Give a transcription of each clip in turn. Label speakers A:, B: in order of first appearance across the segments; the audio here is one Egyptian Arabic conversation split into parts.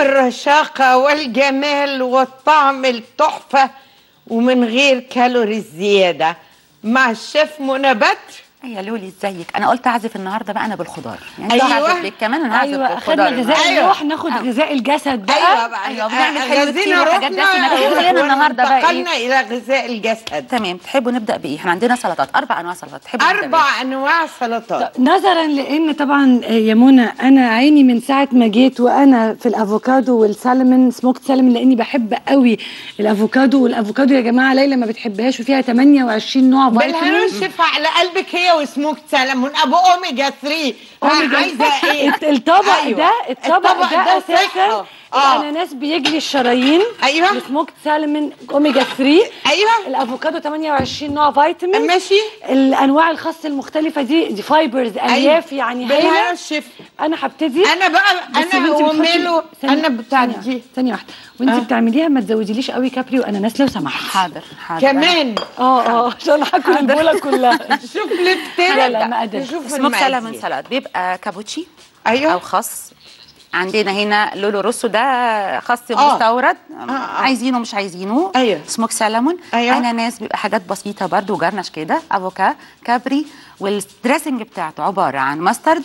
A: الرشاقة والجمال والطعم التحفة ومن غير كالوريز زيادة مع الشيف منى بدر
B: يا لولي ازيك انا قلت اعزف النهارده بقى انا بالخضار يعني
A: أيوة.
B: أيوة. هعزف لك كمان انا هعزف
C: ايوه
B: بالخضار
C: اخدنا غذاء
A: أيوة.
C: الروح ناخد غذاء الجسد بقى
A: ايوه بقى
B: أيوة، بنعمل حلو
A: غزينا
B: كتير وحاجات
A: روحنا
B: دسمة كتير. خلينا النهاردة بقى إيه؟
A: وانتقلنا الى غذاء الجسد
B: تمام تحبوا نبدا بايه احنا عندنا سلطات اربع انواع سلطات تحبوا نبدأ بإيه؟
A: اربع انواع سلطات
C: نظرا لان طبعا يا منى انا عيني من ساعه ما جيت وانا في الافوكادو والسالمون سموكت سالمون لاني بحب قوي الافوكادو والافوكادو يا جماعه ليلى ما بتحبهاش وفيها 28 نوع
A: بالهنا
C: فيتامين
A: والشفا على قلبك هي وسموكت سلمون ابو اوميجا 3
C: أوميجا.
A: عايزه ايه
C: الت- الطبق
A: أيوة.
C: ده الطبق, ده,
A: صحة.
C: اساسا
A: اه
C: الاناناس بيجري الشرايين
A: أيوة.
C: السموكت سالمون اوميجا 3
A: ايوه
C: الافوكادو 28 نوع فيتامين
A: ماشي
C: الانواع الخاص المختلفه دي دي فايبرز الياف يعني
A: بالهنا
C: هايله
A: والشفا
C: انا هبتدي
A: انا بقى
C: بس
A: انا
C: وانتي بتحطي-
A: وميلو
C: ثانية-
A: انا بتاع
C: ثانية-
A: دي
C: ثانيه واحده وانت
A: آه.
C: بتعمليها ما تزوديليش قوي كابري واناناس لو سمحت
B: حاضر حاضر
A: كمان
C: اه اه عشان هاكل البوله كلها
A: شوف لفتين
C: لا، لا، ما قدرت.
A: نشوف
B: سموك
A: المقادير.
B: سلمون سلطات بيبقى كابوتشي
A: ايوه
B: او خس عندنا هنا لولو روسو ده خس
A: آه.
B: مستورد
A: آه.
B: عايزينه مش عايزينه
A: أيوة.
B: سموك سلمون
A: أيوة.
B: اناناس بيبقى حاجات بسيطه برده وجرنش كده افوكا كابري والدريسنج بتاعته عباره عن ماسترد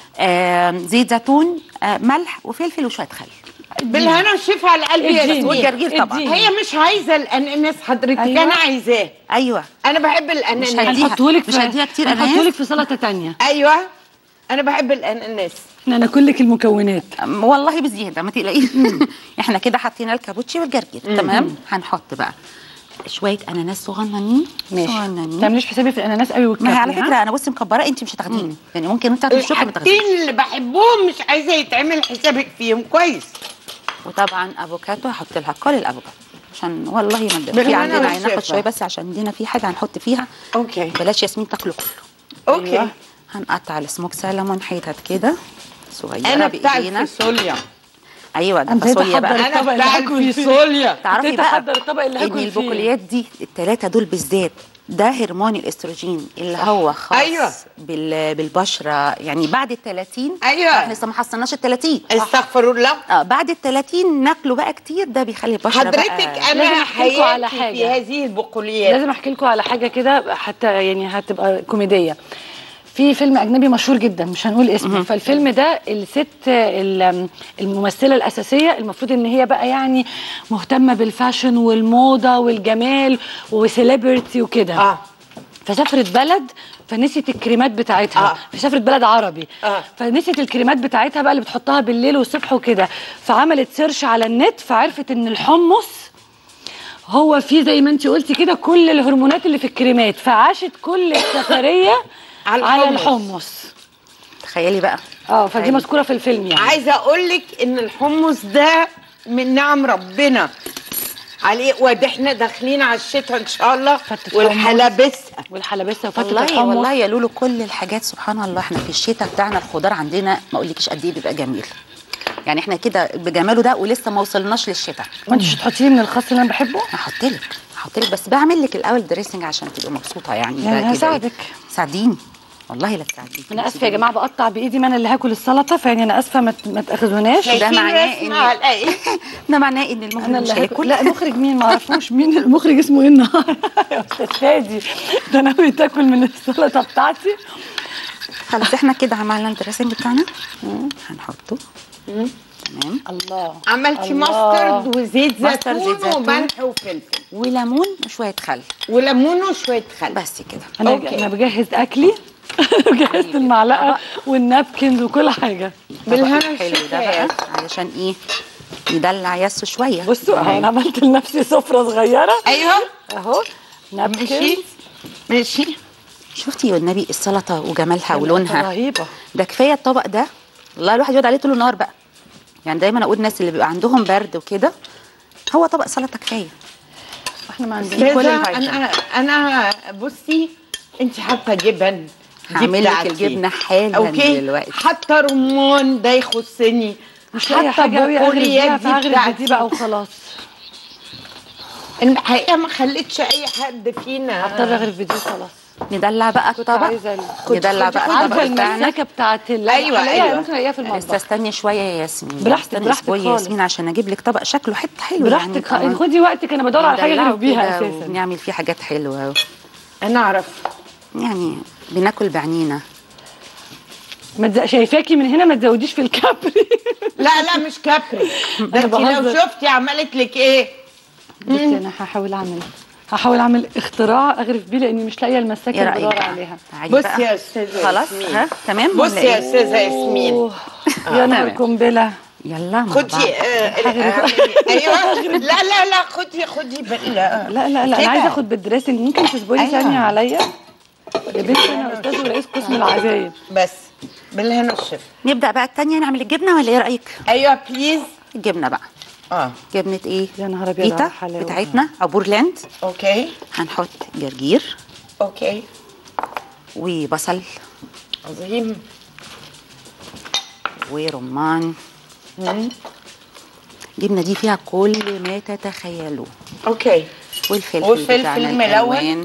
B: آه زيت زيتون آه ملح وفلفل وشويه خل
A: بالهنا والشفا على قلبي يا
C: اديني.
A: ياسمين.
B: والجرجير طبعا
C: اديني.
A: هي مش عايزه الاناناس حضرتك
C: أيوة.
A: انا عايزاه
B: ايوه
A: انا بحب
B: مش
A: الاناناس
B: هديها.
C: هنحطهولك
B: مش
C: في
B: هديها كتير
C: هنحطهولك
B: أناناس.
C: في سلطه تانية
A: ايوه انا بحب الاناناس
C: احنا هناكل لك المكونات
B: أم- والله بزياده ما تقلقيش احنا كده حطينا الكابوتشي والجرجير تمام هنحط بقى شويه اناناس صغننين
C: ما
B: صغننين
C: تعمليش حسابي في الاناناس قوي
B: ما
C: والكابري
B: هي على
C: ها؟
B: فكره انا بصي مكبره انت مش هتاخديه يعني ممكن انت تاخدي الشوكه ما تاخديش
A: الحاجتين اللي بحبهم مش عايزه يتعمل حسابك فيهم كويس
B: وطبعا افوكاتو هحط لها كل الافوكاتو عشان والله ما ندق. في
A: بالهنا
B: عندنا
A: والشفا.
B: هناخد شويه بس عشان دينا في حاجه هنحط فيها
A: اوكي
B: بلاش ياسمين تاكله كله
A: اوكي
B: أيوة. هنقطع السموك سالمون حتت كده صغيره
A: انا بتاع
B: بايدينا
A: الفاصوليا
B: ايوه ده
C: أنا ابتديت
B: فاصوليا بقى
C: أحضر
A: انا
C: الطبق اللي
A: بتاع
C: هاكل فيه.
A: الفاصوليا
B: تعرفي
C: ابتديت
B: بقى
C: أحضر الطبق اللي
B: ان
C: هاكل فيه.
B: البقوليات دي الثلاثه دول بالذات ده هرمون الاستروجين اللي هو خاص
A: أيوة.
B: بال... بالبشره يعني بعد ال 30
A: أيوة.
B: احنا لسه ما حصلناش ال 30
A: استغفر الله
B: اه بعد ال 30 ناكله بقى كتير ده بيخلي البشره
A: حضرتك
B: بقى
A: انا
C: لازم أحكي لكم على
A: حياتي في
C: حاجة.
A: هذه البقوليات
C: لازم احكي لكم على حاجه كده حتى يعني هتبقى كوميديه في فيلم اجنبي مشهور جدا مش هنقول اسمه فالفيلم ده الست ال- الممثله الاساسيه المفروض ان هي بقى يعني مهتمه بالفاشن والموضه والجمال وسيلبرتي وكده
A: اه
C: فسافرت بلد فنسيت الكريمات بتاعتها
A: آه.
C: فسافرت بلد عربي
A: آه.
C: فنسيت الكريمات بتاعتها بقى اللي بتحطها بالليل والصبح وكده فعملت سيرش على النت فعرفت ان الحمص هو فيه زي ما انت قلتي كده كل الهرمونات اللي في الكريمات فعاشت كل السفريه
A: على
C: على
A: الحمص.
C: الحمص
B: تخيلي بقى
C: اه فدي
B: أيوة.
C: مذكوره في الفيلم يعني
A: عايزه اقول لك ان الحمص ده من نعم ربنا عليه وده احنا داخلين على الشتاء ان شاء الله
C: فتة
A: والحلبسه
C: والحلبسه وفتة
B: والله
C: الحمص
B: والله يا لولو كل الحاجات سبحان الله احنا في الشتاء بتاعنا الخضار عندنا ما اقولكيش قد ايه بيبقى جميل يعني احنا كده بجماله ده ولسه ما وصلناش للشتاء
C: وانت مش هتحطي لي من الخس اللي انا بحبه
B: هحط لك هحط لك بس بعمل لك الاول دريسنج عشان تبقي مبسوطه يعني
C: يعني
B: ده كده
C: هساعدك.
B: إيه. ساعديني والله لا تساعديني
C: انا اسفه يا جماعه بقطع بايدي ما انا اللي هاكل السلطه فيعني انا اسفه ما ت- ما تاخذوناش
B: ده معناه
A: رسمة
B: إن-
A: على ايه
B: ده معناه ان المخرج
C: انا
B: مش
C: اللي هاكل
B: هياكل
C: لا المخرج مين ما اعرفوش مين المخرج اسمه ايه النهارده يا استاذ فادي ده ناوي تاكل من السلطه بتاعتي
B: خلاص احنا كده عملنا الدريسنج بتاعنا هنحطه تمام
C: الله
A: عملتي
C: الله.
A: ماسترد وزيت
B: ماسترد،
A: زيتون
B: زيت زيتون.
A: وملح وفلفل
B: وليمون وشويه خل
A: وليمون وشويه خل
B: بس كده
C: انا
A: أوكي.
C: انا بجهز اكلي جهزت المعلقه والنابكنز وكل حاجه
A: بالهنا
B: طبق حلو ده
A: والشفا.
B: بقى علشان ايه يدلع ياسو شويه
C: بصوا اهو انا عملت لنفسي سفره صغيره
A: ايوه
C: اهو
A: ماشي
C: نابكنز
A: ماشي
B: شفتي والنبي السلطه وجمالها ولونها
C: رهيبه
B: ده كفايه الطبق ده والله الواحد يقعد عليه طول النهار بقى يعني دايما اقول الناس اللي بيبقى عندهم برد وكده هو طبق سلطه كفايه
C: احنا ما عندناش
B: كل
A: كده
B: الفايدة.
A: انا انا بصي انت حاطه جبن دي
B: هعمل لك
A: بتاعتي.
B: الجبنه حالا
A: اوكي
B: دلوقتي
A: حاطه رمان ده يخصني
C: مش لاقي
A: حاطه
C: حاجه قوي اغرب بيها
A: بقوليات دي
C: فاغرب
A: بتاعتي
C: بدي بقى وخلاص
A: الحقيقه ما خليتش اي حد فينا
C: هضطر اغرب بدي وخلاص
B: ندلع بقى
C: كنت
B: الطبق
C: عايزه ال-
B: ندلع
A: خدي-
B: بقى
A: خدي
B: الطبق
C: عارفه
B: بتاعنا
C: المساكه بتاعت ال-
A: أيوة،
C: الحلاقة
A: أيوة.
C: ممكن الاقيها في
B: لسه
C: المطبخ
B: استني شويه يا ياسمين
C: براحتك،
B: استني
C: براحتك
B: اسبوع يا
C: خالص.
B: ياسمين عشان اجيب لك طبق شكله حته حلو
C: براحتك
B: يعني
C: خ- خدي وقتك انا بدور على حاجه
B: ندلعه
C: اغرف بيها
B: كده
C: اساسا
B: ونعمل فيه حاجات حلوه
A: انا اعرف
B: يعني بناكل بعنينا
C: ما تز- شايفاكي من هنا ما تزوديش في الكابري
A: لا لا مش كابري ده
C: أنا
A: انت لو
C: بهزر.
A: شفتي عملت لك ايه
C: بصي انا هحاول اعمل هحاول اعمل اختراع اغرف بيه لاني مش لاقيه المساكه
B: ايه
C: اللي
B: رايك
C: بدور
B: بقى؟
C: عليها
B: تعالي
A: بصي
B: بقى.
A: يا استاذه
B: خلاص
A: ياسمين.
B: ها تمام
A: بصي
B: ولا
A: يا
B: إيه؟
A: استاذه ياسمين
C: أوه، يا نهار
B: تمام.
C: قنبله
B: يلا مع
A: خدي
B: بعض.
A: آه، اعملي- ايوه لا لا لا خدي خدي بال
C: لا لا لا انا
A: كده.
C: عايزه اخد بالدريسنج ممكن تصبري
A: أيوة.
C: ثانيه عليا يا بنتي انا استاذ ورئيس قسم العزايم
A: بس بالهنا والشفا
B: نبدا بقى التانية نعمل الجبنه ولا ايه رايك
A: ايوه بليز
B: الجبنه بقى
A: اه
B: جبنه ايه
C: يا نهار أبيض على
B: فيتا
C: الحلاوة.
B: بتاعتنا عبورلاند
A: اوكي
B: هنحط جرجير
A: اوكي
B: وبصل
A: عظيم
B: ورمان
A: مم.
B: الجبنه دي فيها كل ما تتخيلوه
A: اوكي
B: والفلفل
A: والفلفل
B: بتاعنا
A: الملون.
B: الألوان.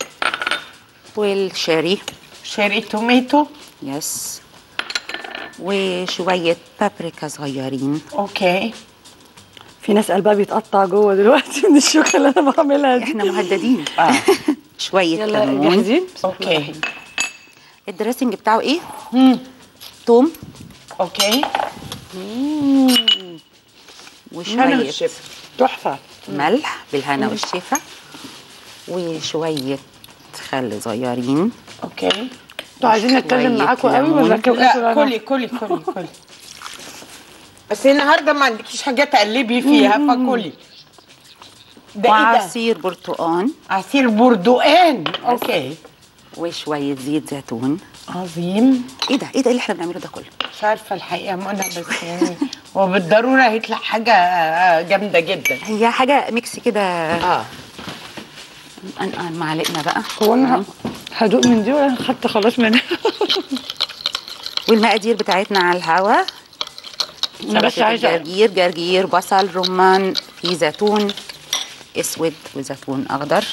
B: والشاري
A: شيري توميتو
B: يس وشويه بابريكا صغيرين
A: اوكي
C: في ناس قلبها بيتقطع جوه دلوقتي من الشوكه اللي انا بعملها دي
B: احنا مهددين
A: اه
B: شويه
C: يلا
B: كمون
C: جاهزين
A: اوكي
B: الدريسنج بتاعه ايه
A: مم.
B: توم
A: اوكي هنا
B: وشويه
A: والشفا
C: تحفه
B: ملح بالهنا والشفا وشويه خل صغيرين
A: اوكي
C: انتوا عايزين نتكلم
B: شوية
C: معاكم قوي
B: ليمون.
C: ولا كده
A: لا كلي كلي كلي كلي بس النهارده ما عندكيش حاجه تقلبي فيها فكلي ده ايه ده؟
B: وعصير برتقان
A: عصير بردقان اوكي
B: وشويه زيت زيتون
A: عظيم
B: ايه ده ايه ده اللي احنا بنعمله ده كله
A: مش عارفه الحقيقه منى بس يعني هو بالضروره هيطلع حاجه جامده جدا
B: هي حاجه ميكس كده
A: اه
B: نقل معلقنا بقى
C: هو انا هدوق من دي ولا خدت خلاص منها
B: والمقادير بتاعتنا على الهوا
C: انا بس
B: سلطة
C: عايزه
B: جرجير جرجير بصل رمان في زيتون اسود وزيتون اخضر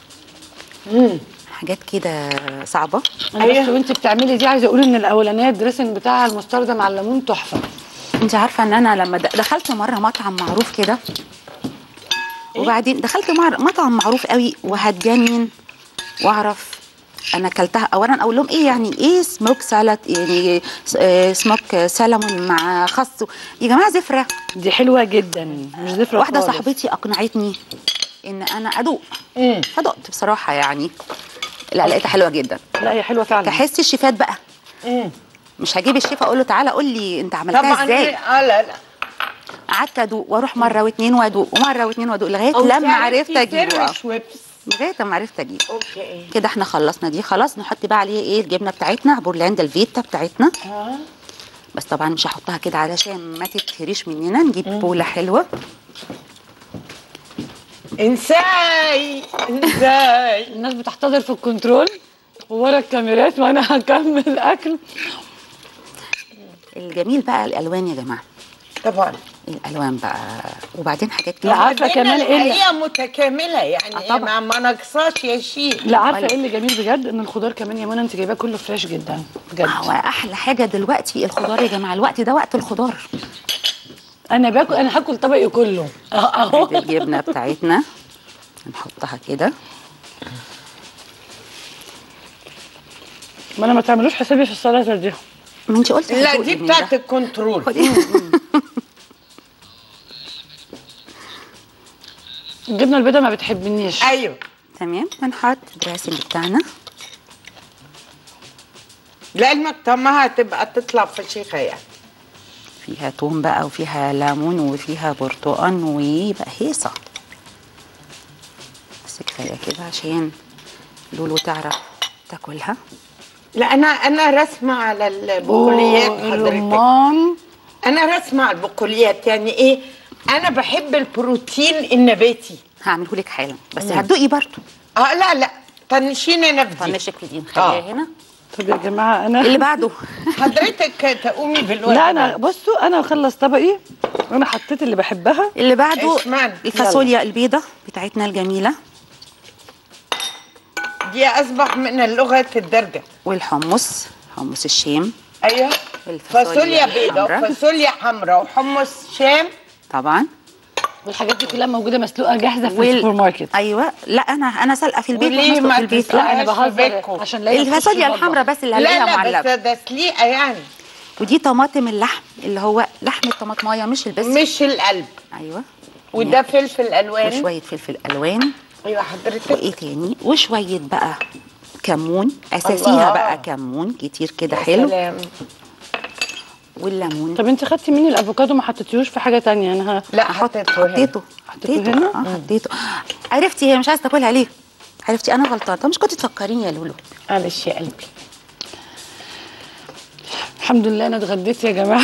B: حاجات كده صعبه
C: انا بس
A: أيوة.
C: وانت بتعملي دي عايزه اقول ان الاولانيه الدريسنج بتاعها المستردة مع الليمون تحفه
B: انت عارفه ان انا لما د- دخلت مره مطعم معروف كده وبعدين دخلت مر- مطعم معروف قوي وهتجنن واعرف انا اكلتها اولا اقول لهم ايه يعني ايه سموك سالاد يعني س- آه، سموك سلمون مع خس يا جماعه زفره
C: دي حلوه جدا مش زفره
B: واحده
C: خالص.
B: صاحبتي اقنعتني ان انا ادوق
A: امم
B: فدقت بصراحه يعني لا لقيتها حلوه جدا
C: لا هي حلوه فعلا
B: تحسي الشيفات بقى
A: امم
B: مش هجيب الشيف اقول له تعالى قول لي انت عملتها
A: طبعا
B: ازاي
A: اه لا لا
B: قعدت ادوق واروح مره واثنين وادوق ومره واثنين وادوق لغايه
A: أو
B: لما
A: تعرفي
B: عرفت اجيبه
A: سر
B: آه.
A: شويبس
B: لغايه لما عرفت اجيبه
A: اوكي
B: كده احنا خلصنا دي خلاص نحط بقى عليه ايه الجبنه بتاعتنا عبورلاند الفيتا بتاعتنا
A: اه
B: بس طبعا مش هحطها كده علشان ما تتهريش مننا نجيب بوله حلوه
A: انساي انساي
C: الناس بتحتضر في الكنترول ورا الكاميرات وانا هكمل اكل
B: الجميل بقى الالوان يا جماعه
A: طبعا
B: الالوان بقى وبعدين حاجات
C: لا
B: كده
C: عارفه
A: الدنيا
C: كمان ايه اللي-
A: الحقيقه متكامله يعني
B: آه
A: إيه
B: طبعا.
A: ما, ما نقصاش يا شيخ
C: لا عارفه
B: ولا-
C: ايه اللي جميل بجد ان الخضار كمان يا منى انت جايباه كله فريش جدا بجد
B: هو احلى حاجه دلوقتي الخضار يا جماعه الوقت ده وقت الخضار
C: انا باكل انا هاكل طبقي كله أه- اهو
B: ادي الجبنه بتاعتنا نحطها كده
C: ما انا ما تعملوش حسابي في السلطه دي
B: ما انت قلتي
A: لا
B: هدوقي
A: دي
B: من
A: بتاعت
B: ده.
A: الكنترول
B: خدي.
C: الجبنه البيضاء ما بتحبنيش
A: ايوه
B: تمام هنحط الدريسنج بتاعنا
A: لعلمك طعمها هتبقى تطلع فشيخه يعني
B: فيها توم بقى وفيها ليمون وفيها برتقان ويبقى هيصة بس كفاية كده عشان لولو تعرف تاكلها
A: لا انا انا رسمه على البقوليات
C: أوه،
A: حضرتك
C: الرمان
A: انا رسمه على البقوليات يعني ايه انا بحب البروتين النباتي
B: هعمله لك حالا بس هتدوقي برضه
A: اه لا لا طنشيني انا في دي
B: طنشك في دي نخليها
A: آه.
B: هنا
C: طب يا جماعه انا
B: اللي بعده
A: حضرتك تقومي بالورقه
C: لا انا بصوا انا اخلص طبقي وانا حطيت اللي بحبها
B: اللي بعده
A: اشمعنى؟
B: الفاصوليا البيضة بتاعتنا الجميلة
A: دي العربية أصبح من اللغة الدارجة
B: والحمص حمص الشام
A: أيوه
B: والفاصوليا
A: فاصوليا بيضاء
B: الحمراء.
A: وفاصوليا حمراء وحمص شام
B: طبعا
C: والحاجات دي كلها موجوده مسلوقه جاهزه في
B: وال-
C: السوبر ماركت
B: ايوه لا انا انا سلقه في البيت
A: وليه
B: ومسلوق
A: ما
B: في البيت
A: تسلقها؟
C: لا انا
A: بلاش في
C: بهزر
A: بيتكم.
C: عشان لا
B: الفاصوليا الحمراء بس اللي
A: لا
B: هلاقيها
A: لا
B: معلبه
A: بس ده سليقة يعني
B: ودي طماطم اللحم اللي هو لحم الطماطمايه مش البس
A: مش القلب
B: ايوه
A: وده فلفل ألوان
B: وشويه فلفل الوان
A: أيوه حضرتك
B: وايه تاني وشويه بقى كمون
A: الله.
B: اساسيها بقى كمون كتير كده حلو
A: سلام.
B: والليمون
C: طب انت خدتي مني الافوكادو ما حطيتيهوش في حاجه تانية انا ه...
A: لا
B: احط
A: حطيته هنا.
B: حطيته
C: حطيته
B: حطيته
C: هنا؟
B: اه حطيته عرفتي هي مش عايزه تاكلها ليه عرفتي انا غلطانه طب مش كنت تفكريني يا لولو
A: معلش يا قلبي
C: الحمد لله انا اتغديت يا جماعه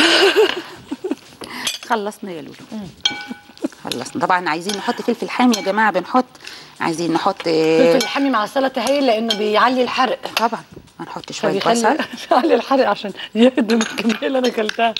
B: خلصنا يا لولو خلصنا طبعا عايزين نحط فلفل حامي يا جماعه بنحط عايزين نحط
C: فلفل الحامي مع السلطه هايل لانه بيعلي الحرق
B: طبعا هنحط شويه
C: فبيخلي
B: بصل
C: بيعلي الحرق عشان يهدم الكميه اللي انا اكلتها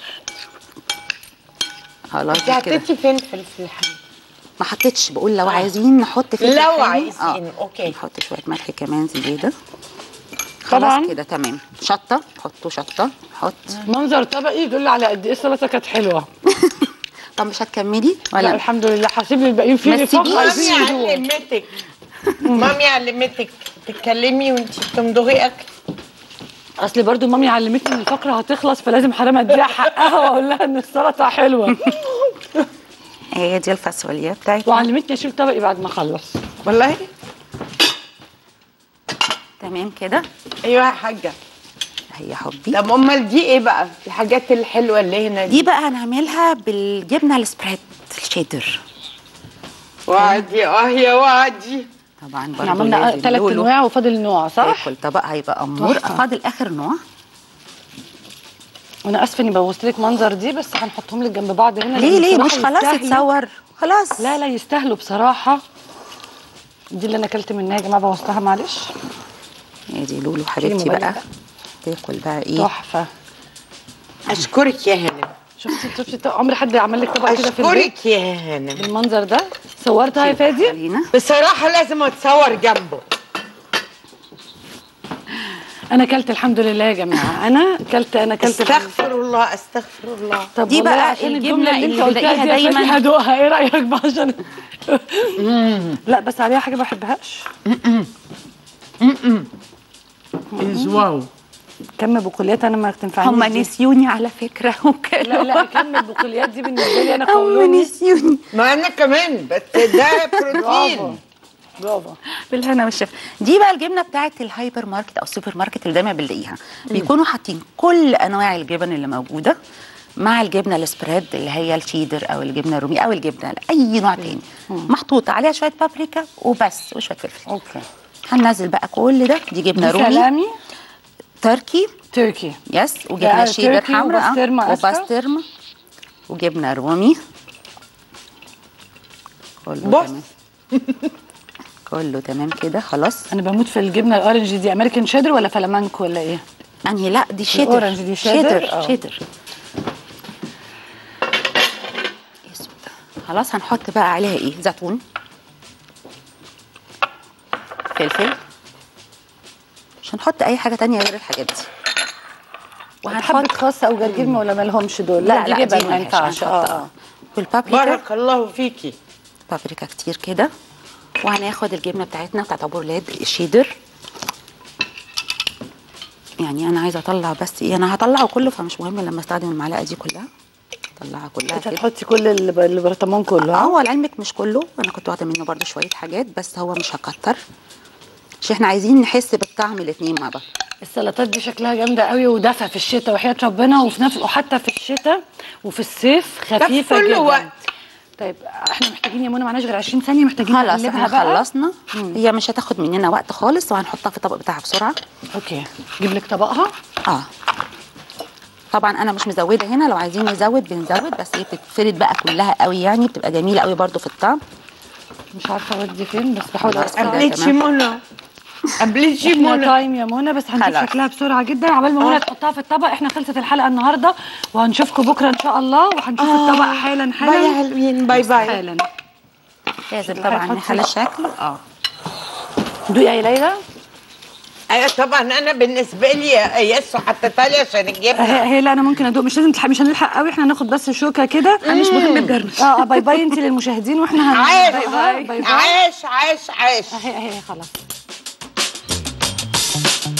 B: خلاص
A: انت
B: كده
A: حطيتي فين فلفل حامي
B: ما حطيتش بقول لو عايزين نحط فلفل
A: لو
B: حامي،
A: عايزين، أوكي.
B: نحط شويه ملح كمان زياده
C: طبعاً.
B: خلاص كده تمام شطه حطوا شطه حط
C: منظر طبقي يدل على قد ايه السلطه كانت حلوه
B: طب مش هتكملي
C: لا
B: ولا
C: الحمد لله هسيب الباقيين في
B: ما
C: نفاق
B: تسيبيش.
C: عايزين
A: مامي
C: يدوقوا.
A: علمتك مامي علمتك تتكلمي وانت بتمضغي اكل
C: اصل برضو مامي علمتني ان الفقره هتخلص فلازم حرام اديها حقها واقول لها ان السلطه حلوه
B: هي دي الفاصوليا بتاعتنا
C: وعلمتني اشيل طبقي بعد ما اخلص
A: والله
B: تمام كده
A: ايوه يا حاجه
B: هي حبي
A: طب امال دي ايه بقى الحاجات الحلوه اللي هنا دي
B: دي بقى هنعملها بالجبنه السبريد الشيدر
A: وعدي اه يا وعدي
C: احنا
B: طبعا برضه
C: عملنا
B: لازم
C: ثلاث
B: لولو
C: انواع وفاضل نوع صح؟
B: ياكل طبق هيبقى امور
C: تحفة.
B: فاضل اخر نوع
C: وانا اسفه اني بوظت لك منظر دي بس هنحطهم لك جنب بعض هنا
B: ليه
C: لأن
B: ليه
C: بصراحة
B: مش خلاص
C: يستاهلوا.
B: اتصور خلاص
C: لا لا يستاهلوا بصراحه دي اللي انا اكلت منها يا جماعه بوظتها معلش
B: هي دي لولو
C: شيلي
B: حبيبتي
C: موبايلي
B: بقى
C: بقى.
B: تاكل بقى ايه
C: تحفه
A: اشكرك يا هانم
C: شفتي شفتي طب- عمري حد عمل لك طبق كده في البيت
A: اشكرك يا هانم
C: بالمنظر ده صورتها يا فادي
B: خلينا
A: بصراحه لازم اتصور جنبه
C: انا اكلت الحمد لله يا جماعه انا اكلت انا اكلت
A: استغفر الله استغفر الله
C: طب
B: دي
C: والله
B: بقى
C: عشان
B: الجبنة
C: اللي انت
B: اللي
C: قلتها دي
B: بلاقيها
C: يا فادي
B: دايماً.
C: هدوقها ايه رايك بقى عشان لا بس عليها حاجه ما بحبهاش
A: واو
C: كم بقوليات انا ما تنفعنيش
B: هم
C: دي.
B: نسيوني على فكره
C: لا لا كم البقوليات دي بالنسبه لي انا
B: هم
C: قولوني
B: نسيوني
A: ما انا كمان بس ده
C: برافو
A: بروتين
C: برافو
B: بالهنا والشفا دي بقى الجبنه بتاعت الهايبر ماركت او السوبر ماركت اللي دايما بنلاقيها بيكونوا حاطين كل انواع الجبن اللي موجوده مع الجبنه السبريد اللي هي الشيدر او الجبنه الرومي او الجبنه اي نوع تاني محطوط عليها شويه بابريكا وبس وشويه فلفل
C: اوكي
B: هننزل بقى كل ده دي جبنه
C: دي
B: رومي
C: سلامي
B: تركي
C: تركي
B: يس وجبنه
C: ده
B: شيدر
C: تركي
B: حمراء
C: وبسطرمة
B: آه،
C: أسفة.
B: وبسطرمه وجبنه رومي كله
A: بص.
B: تمام كله تمام كده خلاص
C: انا بموت في الجبنه الاورنج دي امريكان شيدر ولا فلامانكو ولا ايه
B: انهي لا دي شيدر
C: الأورنج دي شيدر؟
B: شيدر
C: آه.
B: شيدر يسود. خلاص هنحط بقى عليها ايه زيتون فلفل مش هنحط اي حاجه تانية غير الحاجات دي
C: وهنحط خاصه او جرجير ولا مالهمش دول لا, دي جبن ما ينفعش اه اه
B: والبابريكا
A: بارك الله فيكي
B: بابريكا كتير كده وهناخد الجبنه بتاعتنا بتاعت ابو ولاد الشيدر يعني انا عايزه اطلع بس ايه انا هطلعه كله فمش مهم لما استخدم المعلقه دي كلها اطلعها كلها
C: انت
B: كده
C: هتحطي كل الب- البرطمان كله
B: اه
C: ها؟
B: هو لعلمك مش كله انا كنت واخده منه برده شويه حاجات بس هو مش هكتر عشان احنا عايزين نحس بالطعم الاتنين مع بعض
C: السلطات دي شكلها جامده قوي ودافئه في الشتاء وحياه ربنا وفي نفس وحتى في الشتاء وفي الصيف خفيفه
A: كل
C: جدا
A: وقت.
C: طيب احنا محتاجين يا منى معناش غير 20 ثانيه محتاجين
B: خلاص
C: نقلبها
B: احنا
C: بقى
B: خلصنا هي مش هتاخد مننا وقت خالص وهنحطها في الطبق بتاعها بسرعه
C: اوكي جيب لك طبقها
B: اه طبعا انا مش مزوده هنا لو عايزين نزود بنزود بس هي بتتفرد بقى كلها قوي يعني بتبقى جميله قوي برده في الطعم
C: مش عارفه اودي فين بس بحاول
B: خلاص.
C: اوصلها
B: قبل-
A: قبلتي منى قبلتي
C: احنا
A: منى
C: تايم يا منى بس هنشوف
B: خلاص.
C: شكلها بسرعه جدا عبال ما منى تحطها في الطبق احنا خلصت الحلقه النهارده وهنشوفكم بكره ان شاء الله وهنشوف الطبق حالا
A: باي يا
C: حالا
A: حلوين باي باي
C: حالا
B: لازم طبعا
C: هنحط
B: نحل الشكل اه
C: دوقي يا ليلى
A: ايوه طبعا انا بالنسبه لي ياسو حطيتها لي عشان الجبنه
C: هي, هي لا انا ممكن ادوق مش لازم تلحق مش هنلحق قوي احنا هناخد بس شوكه كده
B: انا مش مهم الجرنش
C: اه آه، باي باي انت للمشاهدين واحنا هن
A: عاش
C: باي باي باي باي
A: عاش عاش عاش
C: اهي اهي خلاص